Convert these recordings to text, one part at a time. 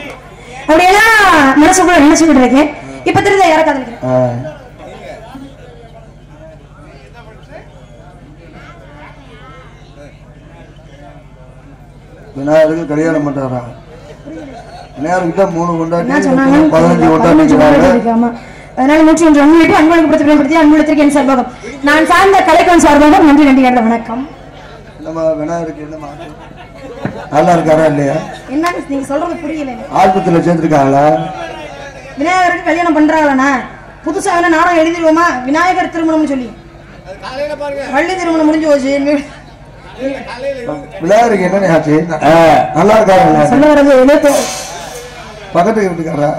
அப்படியெல்லாம் மனசுக்குள்ள நினைச்சுக்கிட்டு இருக்கேன் இப்ப தெரிஞ்ச யாரை காதலிக்கிறேன் ஆ. விநாயகருக்கு கல்யாணம் பண்றாரா விநாயகர்கிட்ட மூணு என்ன கொண்டாட்டி சொன்னாங்க பதினஞ்சு பதினஞ்சு கொண்டாட்டி கொண்டாடி ஆமா அதனால நூற்றி ஒன்று அன்பளிட்டு அன்பளிக்கு படுத்தி அன்பளித்திற்கு என் சார்பாகம் நான் சார்ந்த கலைக்கவன் சார்பாகம் நன்றி நன்றி நன்றி வணக்கம் என்னம்மா விநாயகருக்கு என்னம்மா நல்லா இருக்காரா இல்லையா என்ன நீங்க சொல்றது புரியல எனக்கு. ஆஸ்பத்திரியில சேர்த்துருக்காங்களா விநாயகருக்கு கல்யாணம் பண்றாங்களாண்ணா புதுசா வேணா நாடகம் எழுதிடுவோமா விநாயகர் திருமணம்னு சொல்லி வள்ளி திருமணம் முடிஞ்சு போச்சு இனிமே- விநாயகருக்கு என்ன ஆச்சு ஆ, நல்லா இருக்காருல்ல சொல்ல வர்றது ஏதோ தோ- பக்கத்து வீட்டுக்காரா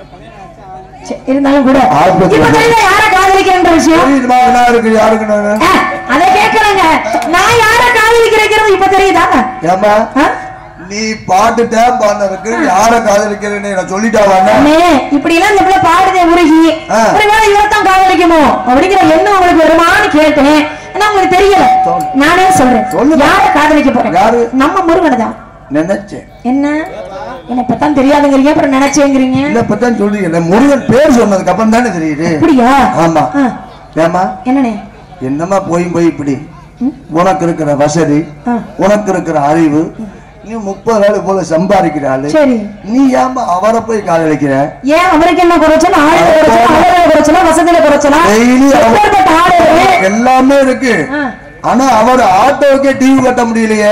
சரி, இருந்தாலும் கூட ஆஸ்பத்திரி. இப்ப தெரியுதா யார காதலிக்கிறேன்ற விஷயம் தெரியுதுமா விநாயகருக்கு யாருக்கு நானு ஆ, அதை கேட்கறாங்க நான் யார காதலிக்கிறேங்கிறது இப்ப தெரியுதா ஏமா ஆ? நீ பாட்டுட்ட பாடுறதுக்கு யார காதலிக்கிறேன்னு நான் சொல்லிட்டாவாங்க அண்ணே, இப்படி எல்லாம் இந்த பிள்ளை பாடுதே உருகி ஆ. ஒருவேளை இவர்தான் காதலிக்குமோ அப்படிங்கிற எண்ணம் உங்களுக்கு வருமான்னு கேட்டேன் ஆனா உங்களுக்கு தெரியல சொல்லு. நானே சொல்றேன் சொல்லுமா. யார காதலிக்க போறேன் யாரு? நம்ம முருகனை தான் நினைச்சேன் என்ன என்ன இப்பதான் தெரியாதுங்கிறீங்க அப்புறம் நினைச்சேங்கிறீங்க இல்ல இப்பதான் சொல்றீங்க முருகன் பேர் சொன்னதுக்கு அப்புறம் தானே தெரியுது அப்படியா ஆமா ஆ, ஏமா என்னண்ணே என்னம்மா போய் போய் இப்படி ம்? உனக்கு இருக்கிற வசதி ஆ, உனக்கு இருக்கிற அறிவு நீ முப்பது நாள் போல சம்பாதிக்கிற ஆளு சரி நீ ஏமா அவரை போய் காதலிக்கிற ஏன் அவருக்கு என்ன குறைச்சலும் ஆளுல குறைச்சலாம் அழகுல குறைச்சலாம் வசதியில குறைச்சலாம் Daily அவ- எப்பேற்பட்ட ஆளு இருக்கு? எல்லாமே இருக்கு ஆ, ஆனா அவர் ஆட்டோவுக்கே டிவி கட்ட முடியலையே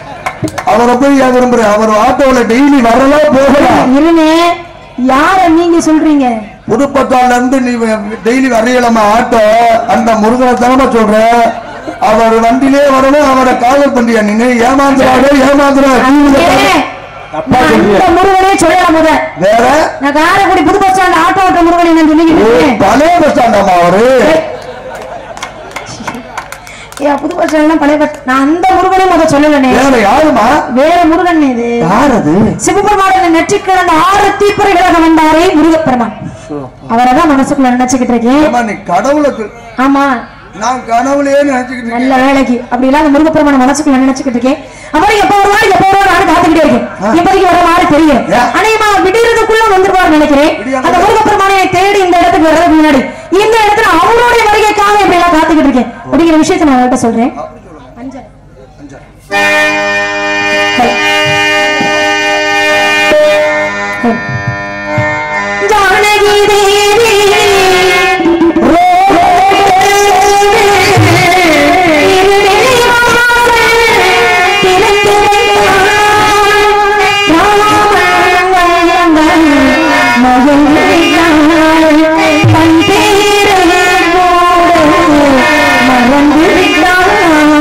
அவரை போய் ஏன் விரும்புற அவர் ஆட்டோல டெய்லி வரலாம் போகலாம் இருங்க யார நீங்க சொல்றீங்க புதுப்பட்டால இருந்து நீ டெய்லி வரையலாமா ஆட்டோ அந்த முருகனை தானமா சொல்ற அவர் வண்டியிலே வரணும் அவரை காதல் பண்றியா நீங்க ஏமாந்துறாரு ஏமாந்துறா ஏன்? நான் இந்த முருகனே சொல்லலாம் முத வேற நான் காரைக்குடி புது பஸ் ஸ்டாண்ட் ஆட்டோ ஓட்ட முருகனை நான் ஓ, சொல்லிக்கிட்டு இருக்கேன் பழைய பஸ் ஸ்டாண்டாமா அவரு ஏன் புது பஸ் ஸ்டாண்ட் பழைய பஸ் நான் அந்த முருகனே முத சொல்லலனே வேற யாருமா வேற முருகன் இது யார் அது சிவபெருமானின் நெற்றி கிடந்த ஆறு தீப்பறைகளாக வந்தாரே முருகப்பெருமான் அவரை தான் மனசுக்குள்ள நினைச்சுக்கிட்டு இருக்கேன் ஏம்மா, நீ கடவுளுக்கு ஆமா நான் கனவுலயே நினைச்சுக்கிட்டு இருக்கேன். நல்ல வேலைக்கு அப்படி இல்லாத முருகப்பெருமான மனசுக்குள்ள நினைச்சுக்கிட்டு இருக்கேன் அப்புறம் எப்ப வருவாரு எப்ப வருவாரு நானும் காத்துக்கிட்டே இருக்கேன் இப்போதைக்கு வர மாதிரி தெரியும் ஏன்? அநேகமா விடியறதுக்குள்ள வந்துருவாரு நினைக்கிறேன் விடியாம அந்த முருகப்பெருமானை தேடி இந்த இடத்துக்கு வர்றதுக்கு முன்னாடி இந்த இடத்துல அவருடைய வருகைக்காக இப்படி எல்லாம் காத்துக்கிட்டு இருக்கேன் அப்படிங்கிற விஷயத்தை நான் அவர்கிட்ட சொல்றேன் அஞ்சல். அஞ்சா. சரி. சரி. ஜானகி தேவி மறந்து விட்டான்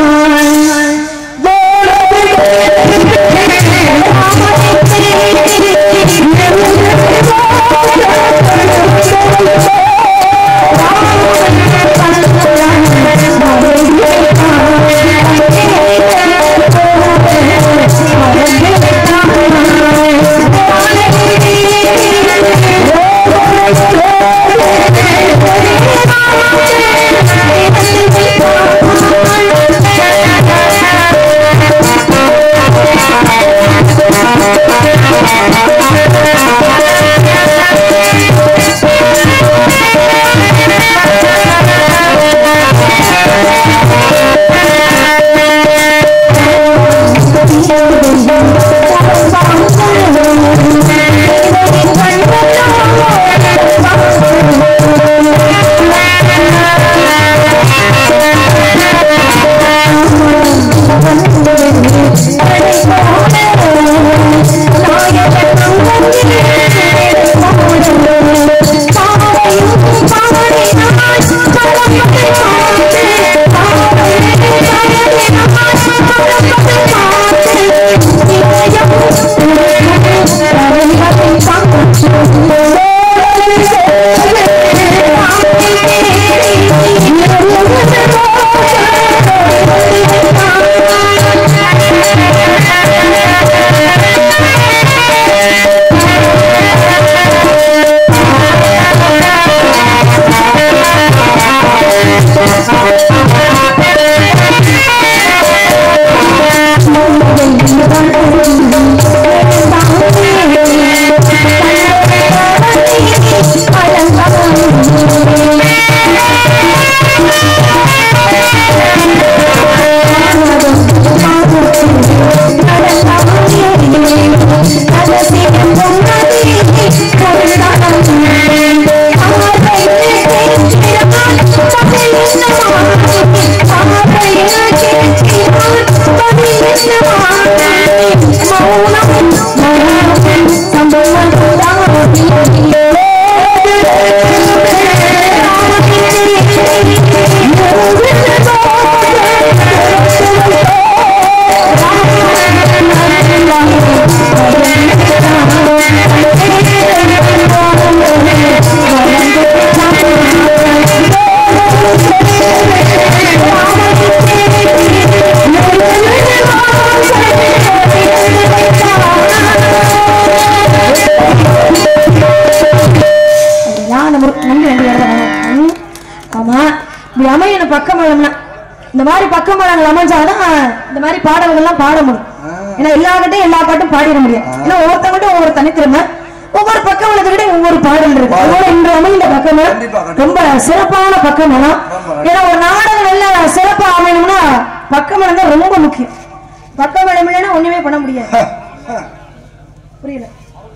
பக்கமழம்னா இந்த மாதிரி பக்கமழங்கள் அமைஞ்சாதான் இந்த மாதிரி பாடல்கள்லாம் பாட முடியும் ஏன்னா எல்லார்கிட்டையும் எல்லா பாட்டும் பாடிட முடியும் ஏன்னா ஒவ்வொருத்தவங்கிட்ட ஒவ்வொரு தனித்திறமை ஒவ்வொரு பக்கமளத்துக்கிட்ட ஒவ்வொரு பாடல் இருக்கு அதோட இன்று அமைந்த பக்கமளம் கண்டிப்பா, கண்டிப்பா. ரொம்ப சிறப்பான பக்கமளம் ஏன்னா ஒரு நாடகம் நல்ல சிறப்பா அமையணும்னா பக்கமளம் தான் ரொம்ப முக்கியம் பக்கமளம் இல்லைன்னா ஒண்ணுமே பண்ண முடியாது புரியல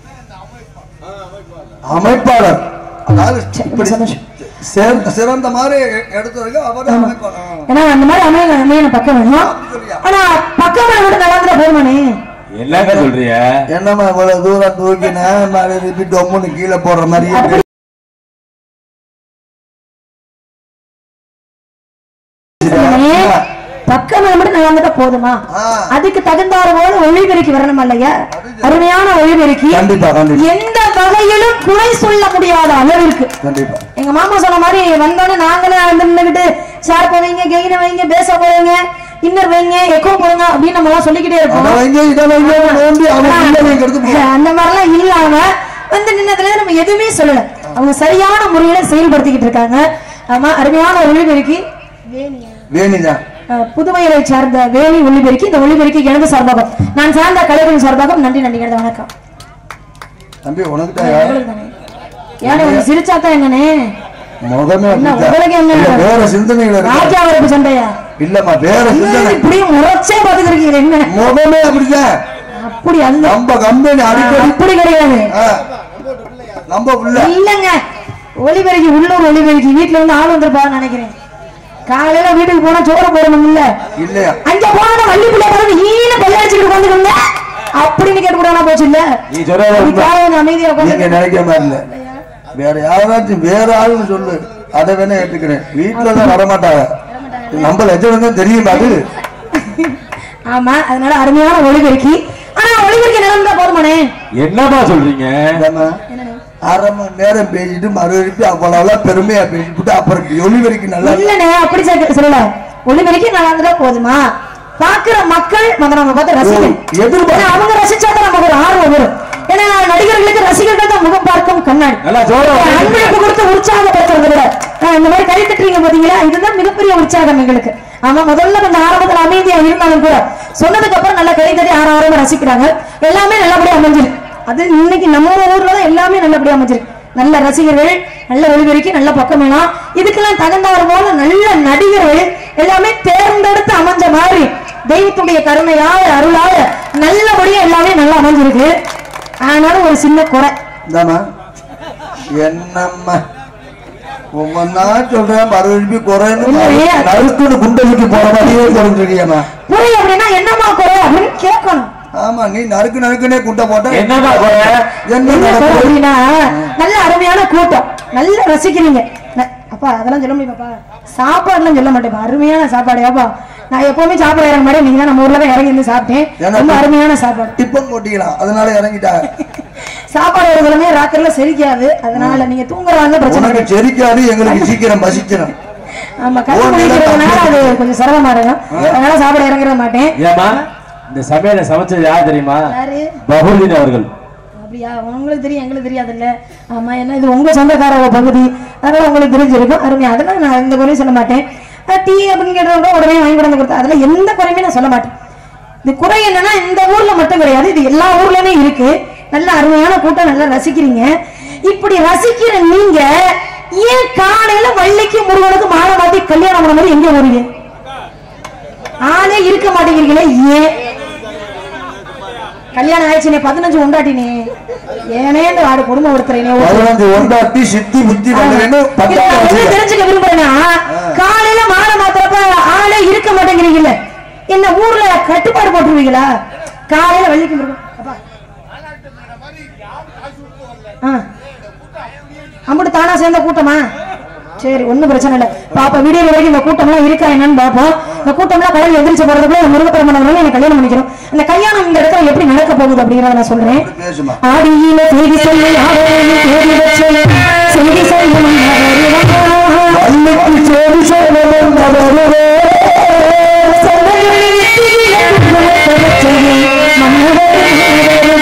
அமைப்பாளர் அதாவது சரி, இப்படி சந்தோஷம். சிறந்த சிறந்த மாதிரி எடுத்ததுக்கு அவர் அமைப்பாளர் ஆ. ஏன்னா அந்த மாதிரி அமைய அமையணும் பக்கமளம் ஆனா பக்கமளம் மட்டும் நல்லா இருந்தா போதுமானே என்னங்க சொல்றீங்க என்னம்மா இவ்வளவு தூரம் தூக்கினேன் திருப்பி டொம்முன்னு கீழே போடுற மாதிரி இருக்கு. பக்கமளம் மட்டும் நல்லா இருந்தா போதுமா ஆ. அதுக்கு தகுந்தாறு போல ஒளிபெருக்கி வரணும் இல்லையா அருமையான ஒளிபெருக்கி கண்டிப்பா கண்டிப்பா எந்த வகையிலும் குறை சொல்ல முடியாத அளவிற்கு கண்டிப்பா எங்க மாமா சொன்ன மாதிரி வந்தோடனே நாங்களே வந்து நின்னுகிட்டு ஷேர் வைங்க கெயின வைங்க பேச போவீங்க இன்னர் வைங்க எக்கோ போடுங்க அப்படின்னு நம்ம எல்லாம் சொல்லிக்கிட்டே அதை இருப்போம் வைங்க இதை வைங்க நோண்டி அவன் உள்ள வைக்கிறது போ. அந்த மாதிரிலாம் இல்லாம வந்து நின்னதுல நம்ம எதுவுமே சொல்லல அவங்க சரியான முறையில செயல்படுத்திக்கிட்டு இருக்காங்க ஆமா அருமையான ஒளிபெருக்கி வேணியா வேணிதான் அஹ், புதுவையை சார்ந்த வேணி ஒளிபெருக்கி இந்த ஒளிபெருக்கி எனது சார்பாக நான் சார்ந்த கலைகளின் சார்பாக நன்றி நன்றி எனது வணக்கம் தம்பி உனக்கு தான் உங்களுக்கு தானே. ஏன்னா உங்க சிரிச்சாத்தான் எங்கனே முகமே என்ன, அப்படித்தான். உங்களுக்கு என்ன? இல்ல, வேற சிந்தனைகள் இருக்கு ராஜா வரப்பு சண்டையா இல்லம்மா வேற சிந்தனை இப்படி முறைச்சே பாத்துக்கிறீங்க என்ன முகமே அப்படிதான் அப்படி அல்ல நம்ம கம்பெனி அடிக்கடி அப்படி கிடையாது ஆ, நம்ம உள்ள இல்லங்க ஒளிபெருக்கி உள்ளூர் ஒளிபெருக்கி வீட்டுல வந்து ஆள் வந்திருப்பான்னு நினைக்கிறேன் காலையில வீட்டுக்கு போனா சோறு போடணும் இல்ல இல்லையா அங்க போனா வள்ளி பிள்ளை பிறகு ஈன பல்ல அடிச்சுக்கிட்டு உட்காந்துக்கோங்க அப்படின்னு கேட்டு கூட போச்சு இல்ல நீ சொல்றது உண்மை. அதுக்காக கொஞ்சம் அமைதியா நீங்க உட்காந்து நினைக்கிற மாதிரி இல்ல வேற யாராச்சும் வேற ஆளுன்னு சொல்லு அதை வேணா ஏத்துக்கிறேன் வீட்டுல தான் வரமாட்டாங்க நம்ம லட்சம் தான் தெரியும் அது ஆமா அதனால அருமையான ஒளிபெருக்கி ஆனா ஒளிபெருக்கி நிலம் தான் போதுமானே என்னப்பா சொல்றீங்க இதாம்மா, அரை மணி நேரம் பேசிட்டு மறுபடியும் அவ்வளவு பெருமையா பேசிட்டு அப்புறம் ஒளி வரைக்கும் நல்லா இல்லனே அப்படி சொல்ல- சொல்லல ஒளிபெருக்கி நல்லா இருந்தா போதுமா பாக்குற மக்கள் மத்த நம்ம பார்த்து ரசிக்கணும் ஓ, எதிர்பார்ப்பு. ஏன்னா அவங்க ரசிச்சாதான் நமக்கு ஒரு ஆர்வம் வரும் ஏன்னா நடிகர்களுக்கு ரசிகர்கள் தான் முகம் பார்க்கும் கண்ணாடி நல்லா ஜோரா அன்பளிப்பு கொடுத்து உற்சாகப்படுத்துறதை விட ஆஹ் இந்த மாதிரி கை தட்டுறீங்க பாத்தீங்களா இதுதான் மிகப்பெரிய உற்சாகம் எங்களுக்கு ஆமா முதல்ல கொஞ்சம் ஆரம்பத்துல அமைதியா இருந்தாலும் கூட சொன்னதுக்கு அப்புறம் நல்லா கை தட்டி ஆற ஆரம்ப ரசிக்கிறாங்க எல்லாமே நல்லபடியா அமைஞ்சிருக்கு அது இன்னைக்கு நம்ம ஊர்ல தான் எல்லாமே நல்லபடியா அமைஞ்சிருக்கு நல்ல ரசிகர்கள் நல்ல ஒளிபெருக்கி நல்ல பக்கமேலாம் இதுக்கெல்லாம் தகுந்தவர் போல நல்ல நடிகர்கள் எல்லாமே தேர்ந்தெடுத்து அமைஞ்ச மாதிரி தெய்வத்துடைய கருணையால அருளால நல்லபடியா எல்லாமே நல்லா அமைஞ்சிருக்கு ஆனாலும் ஒரு சின்ன குறை இந்தாம்மா என்னம்மா ஒவ்வொன்னா சொல்றேன் மறுபடியும் குறைன்னு இல்லையே. நறுக்குன்னு குண்டலுக்கு போற மாதிரியே குறைஞ்சிருக்கியம்மா புரியல அப்படின்னா என்னமா குறை அப்படின்னு கேட்கணும் ஆமா நீ நறுக்கு நறுக்குனே குண்டை போட்ட என்னப்பா குறை என்ன என்ன குறை நடக்குது? அப்படின்னா நல்ல அருமையான கூட்டம் நல்லா ரசிக்கிறீங்க ந- அப்பா அதெல்லாம் சொல்ல முடியுமாப்பா சாப்பாடுலாம் சொல்ல மாட்டேப்பா அருமையான சாப்பாடு ஏப்பா நான் எப்பவுமே சாப்பாடு இறங்க மாட்டேன் நீங்க தான் நம்ம ஊர்ல தான் இறங்கி இருந்து சாப்பிட்டேன் ஏன்னா- ரொம்ப அருமையான சாப்பாடு டிப்பன் போட்டிக்கலாம் அதனால இறங்கிட்டாங்க சாப்பாடு ஒரு கிழமை ராத்திரில செரிக்காது அதனால நீங்க தூங்குறாங்க பிரச்சனை உனக்கு கிடையாது. செரிக்காது எங்களுக்கு சீக்கிரம் பசிக்கணும் ஆமா கண்ணு ஓ, நீங்க முடிக்கிறதுனால தான் அது கொஞ்சம் சிரமமா இருக்கும் அதனால சாப்பாடு இறங்கிட மாட்டேன் ஏமா இந்த சமையலை சமைச்சது யார் தெரியுமா யாரு பகுதீன் அவர்கள் அப்படியா உங்களுக்கு தெரியும் எங்களுக்கு தெரியாதுல்ல ஆமா என்ன இது உங்க சொந்தக்கார பகுதி அதனால உங்களுக்கு தெரிஞ்சிருக்கும் அருமையா அதெல்லாம் நான் எந்த குறையும் சொல்ல மாட்டேன் அஹ் டீ அப்படின்னு கேட்டவங்க உடனே வாங்கி கொண்டு வந்து கொடுத்தா அதெல்லாம் எந்த குறையுமே நான் சொல்ல மாட்டேன் இது குறை என்னன்னா இந்த ஊர்ல மட்டும் கிடையாது இது எல்லா ஊர்லயுமே இருக்கு நல்ல அருமையான கூட்டம் நல்லா ரசிக்கிறீங்க இப்படி ரசிக்கிற நீங்க ஏன் காலையில வள்ளிக்கு முருகனுக்கு மாலை மாத்தி கல்யாணம் பண்ண மாதிரி எங்க வருவீங்க ஆளே இருக்க மாட்டேங்கிறீங்களே ஏன் கல்யாணம் ஆயிடுச்சுனே பதினஞ்சு உண்டாட்டினே ஏனே இந்த ஆடு குடும்பம் ஒருத்தரேனே பதினஞ்சு ஒண்டாட்டி சித்தி புத்தி வந்ததுன்னு இது பத்தாம் நான் என்ன வச்சுக்க. தெரிஞ்சுக்க விரும்புறேன்னா காலையில மாலை மாத்திரப்ப ஆளே இருக்க மாட்டேங்கிறீங்கல்ல என்ன ஊர்ல கட்டுப்பாடு போட்டுருவீங்களா காலையில வெள்ளிக்கு முருகன் அப்பா. ஆ. அம்புட்டு தானா சேர்ந்த கூட்டமா சரி ஒண்ணும் பிரச்சனை இல்ல பாப்பா வீடியோ வரைக்கும் இந்த கூட்டம்லாம் இருக்கா என்னன்னு பாப்போம் இந்த கூட்டம்லாம் கடல் எதிர்த்து போறதுக்குள்ள முருகப்பெருமானவங்க எனக்கு கல்யாணம் பண்ணிக்கிறோம் இந்த கல்யாணம் இந்த இடத்துல எப்படி நடக்க போகுது அப்படிங்கறத நான் சொல்றேன் பேசுமா ஆடியில செய்தி சொல்லி ஆடையில தேடி வச்சு செய்தி சொல்லும் மகரிடம். வள்ளிக்கு சேரி சேவலும் நபருவே. சொந்தங்களில் வெற்றியில குங்குமத்தை வச்சது மன்னவரே.